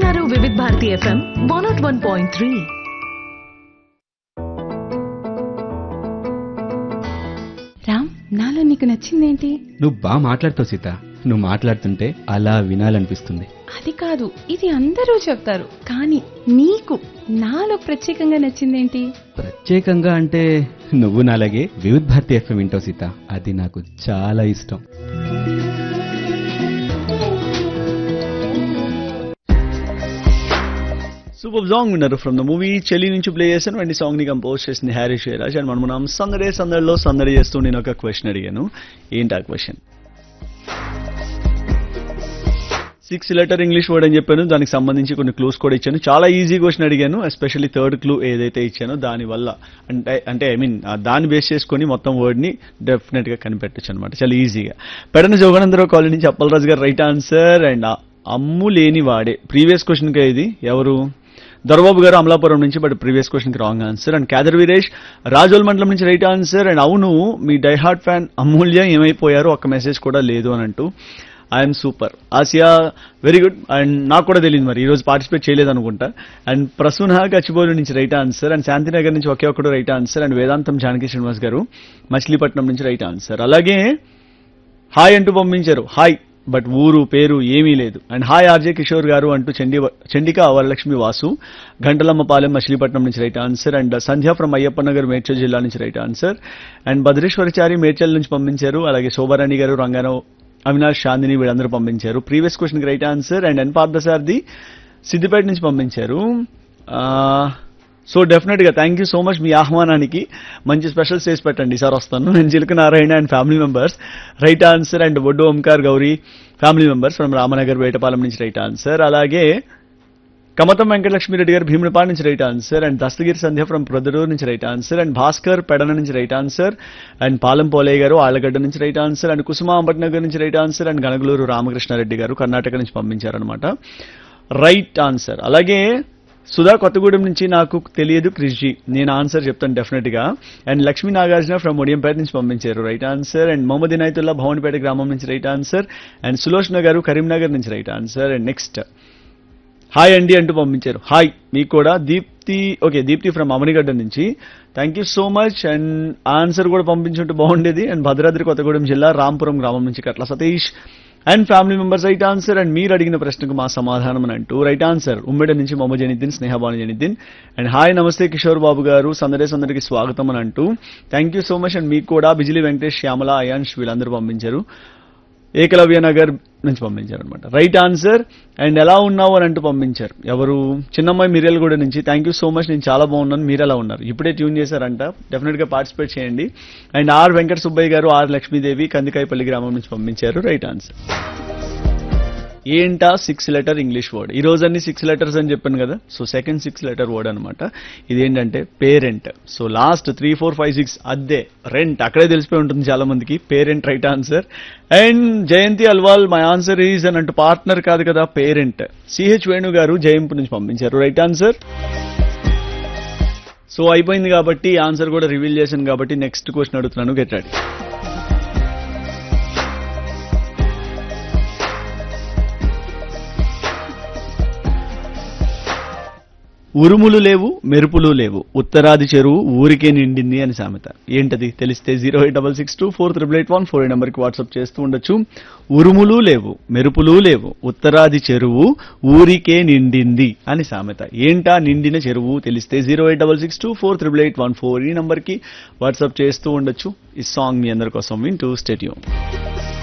వింటున్నారు Vividh Bharati FM one not one point three Ram నాలో నీకు నచ్చిందేంటి నువ్వు బాగా మాట్లాడుతావు సీత నువ్వు మాట్లాడుతుంటే అలా వినాలనిపిస్తుంది అది కాదు ఇది అందరూ చెప్తారు కానీ నీకు నాలో ప్రత్యేకంగా నచ్చిందేంటి ప్రత్యేకంగా అంటే నువ్వు నాలాగే వివిధ్ భారతి ఎఫ్ఎం వింటావు సీత అది నాకు చాలా ఇష్టం సూపర్ సాంగ్ విన్నారు ఫ్రమ్ ద మూవీ చెల్లి నుంచి ప్లే చేశాను అండ్ ఈ సాంగ్ ని కంపోజ్ చేసింది హ్యారీ షేరాజ్ అండ్ మనం మనం సందడే సందడిలో సందడి చేస్తూ నేను ఒక క్వశ్చన్ అడిగాను ఏంటి ఆ question six letter English word అని చెప్పాను దానికి సంబంధించి కొన్ని క్లూస్ కూడా ఇచ్చాను చాలా ఈజీ క్వశ్చన్ అడిగాను ఎస్పెషల్లీ థర్డ్ క్లూ ఏదైతే ఇచ్చానో దాని వల్ల అంటే అంటే ఐ మీన్ దాన్ని బేస్ చేసుకొని మొత్తం వర్డ్ ని డెఫినెట్ గా కనిపెట్టచ్చు అనమాట చాలా ఈజీగా పెడన జోగనందరావు కాలనీ నుంచి అప్పలరాజు గారు రైట్ ఆన్సర్ అండ్ అమ్ము లేని వాడే ప్రీవియస్ క్వశ్చన్ కి ఇది ఎవరు దొరబాబు గారు అమలాపురం నుంచి బట్ ప్రీవియస్ క్వశ్చన్ కి wrong answer and Kedar Veeresh Razole మండలం నుంచి రైట్ ఆన్సర్ అండ్ అవును మీ డైహార్ట్ ఫ్యాన్ అమూల్య ఏమైపోయారు ఒక మెసేజ్ కూడా లేదు అని అంటూ ఐఎమ్ సూపర్ ఆసియా వెరీ గుడ్ అండ్ నాకు కూడా తెలియదు మరి ఈ రోజు పార్టిసిపేట్ చేయలేదు అనుకుంటా అండ్ ప్రసూన గచ్చిబౌలి నుంచి రైట్ ఆన్సర్ అండ్ శాంతినగర్ నుంచి ఒకే ఒక్కడు రైట్ ఆన్సర్ అండ్ వేదాంతం జానకి శ్రీనివాస్ గారు మచిలీపట్నం నుంచి రైట్ ఆన్సర్ అలాగే హాయ్ అంటూ పంపించారు హాయ్ బట్ ఊరు పేరు ఏమీ లేదు అండ్ హాయ్ ఆర్జే కిషోర్ గారు అంటూ చండి చండిక వరలక్ష్మి వాసు గంటలమ్మపాలెం మచిలీపట్నం నుంచి right answer and Sandhya from Ayyappa Nagar Medchal జిల్లా నుంచి right answer and Bhadreswarachari Medchal నుంచి పంపించారు అలాగే శోభారాణి గారు రంగారావు అవినాష్ చాందిని వీళ్ళందరూ పంపించారు ప్రీవియస్ క్వశ్చన్కి right answer and N Parthasarathi Siddipet నుంచి పంపించారు ఆ, సో డెఫినెట్ గా థ్యాంక్ యూ సో మచ్ మీ ఆహ్వానానికి మంచి స్పెషల్ చేసి పెట్టండి సార్ వస్తాను నేను Chiluka Narayana and family members right answer and Boddu Omkar Gowri family members from Ramanagar Vetapalem నుంచి రైట్ ఆన్సర్ అలాగే కమతం వెంకటలక్ష్మి రెడ్డి గారు భీమునిపాడు నుంచి right answer and Dastagiri Sandhya from Proddatur నుంచి right answer and Bhaskar Pedana నుంచి right answer and Palem Polayya గారు ఆళ్లగడ్డ నుంచి రైట్ ఆన్సర్ అండ్ కుసుమ అంబట్నగర్ నుంచి right answer and Ganagaluru Ramakrishna Reddy గారు కర్ణాటక నుంచి పంపించారనమాట రైట్ ఆన్సర్ అలాగే సుధా కొత్తగూడెం నుంచి నాకు తెలియదు క్రిష్జీ నేను ఆన్సర్ చెప్తాను డెఫినెట్ గా అండ్ లక్ష్మీ నాగార్జున ఫ్రమ్ ఒడియంపేట నుంచి పంపించారు right answer and Mohammed Inayatullah Bhavanpet గ్రామం నుంచి right answer and Sulochana garu Karimnagar నుంచి right answer and next hi అండి అంటూ పంపించారు హాయ్ మీకు కూడా దీప్తి ఓకే దీప్తి ఫ్రమ్ అమరిగడ్డ నుంచి thank you so much and answer కూడా పంపించుంటే బాగుండేది అండ్ భద్రాద్రి కొత్తగూడెం జిల్లా రాంపురం గ్రామం నుంచి Katla Satish and family members right answer and మీరు అడిగిన ప్రశ్నకు మా సమాధానం అని అంటూ రైట్ ఆన్సర్ ఉమ్మడి నుంచి మొహమ్మద్ జనిద్దీన్ స్నేహబాను జనిద్దీన్ అండ్ హాయ్ నమస్తే కిషోర్ బాబు గారు సందడే సందడికి స్వాగతం అని అంటూ thank you so much and మీకు కూడా బిజిలీ వెంకటేష్ శ్యామల అయాన్ష్ వీళ్ళందరూ పంపించారు ఏకలవ్య నగర్ నుంచి పంపించారు అనమాట రైట్ ఆన్సర్ అండ్ ఎలా ఉన్నావు అని అంటూ పంపించారు ఎవరు చిన్నమ్మాయి మిరియల్గూడ నుంచి థ్యాంక్ యూ సో మచ్ నేను చాలా బాగున్నాను మీరు ఎలా ఉన్నారు ఇప్పుడే ట్యూన్ చేశారంట డెఫినెట్ గా పార్టిసిపేట్ చేయండి అండ్ ఆర్ వెంకట సుబ్బయ్య గారు ఆర్ లక్ష్మీదేవి కందికాయపల్లి గ్రామం నుంచి పంపించారు రైట్ ఆన్సర్ ఏంటా సిక్స్ లెటర్ ఇంగ్లీష్ వర్డ్ ఈ రోజు అన్ని సిక్స్ లెటర్స్ అని చెప్పాను కదా so second six letter word అనమాట ఇదేంటంటే parent so last three four five six అద్దే రెంట్ అక్కడే తెలిసిపోయి ఉంటుంది చాలా మందికి parent right answer and Jayanthi Alwal my answer is అని అంటూ పార్ట్నర్ కాదు కదా పేరెంట్ సిహెచ్ వేణు గారు జయంపు నుంచి పంపించారు రైట్ ఆన్సర్ సో అయిపోయింది కాబట్టి ఆన్సర్ కూడా రివీల్ చేశాను కాబట్టి నెక్స్ట్ క్వశ్చన్ అడుగుతున్నాను గెట్ రెడీ ఉరుములు లేవు మెరుపులు లేవు ఉత్తరాది చెరువు ఊరికే నిండింది అని సామెత ఏంటది తెలిస్తే zero eight double six two four triple eight one four eight నెంబర్కి వాట్సాప్ చేస్తూ ఉండొచ్చు ఉరుములు లేవు మెరుపులు లేవు ఉత్తరాది చెరువు ఊరికే నిండింది అని సామెత ఏంటా నిండిన చెరువు తెలిస్తే zero eight double six two four triple eight one four ఈ నెంబర్కి వాట్సాప్ చేస్తూ ఉండొచ్చు ఈ సాంగ్ మీ అందరి కోసం వింటూ స్టేట్యూన్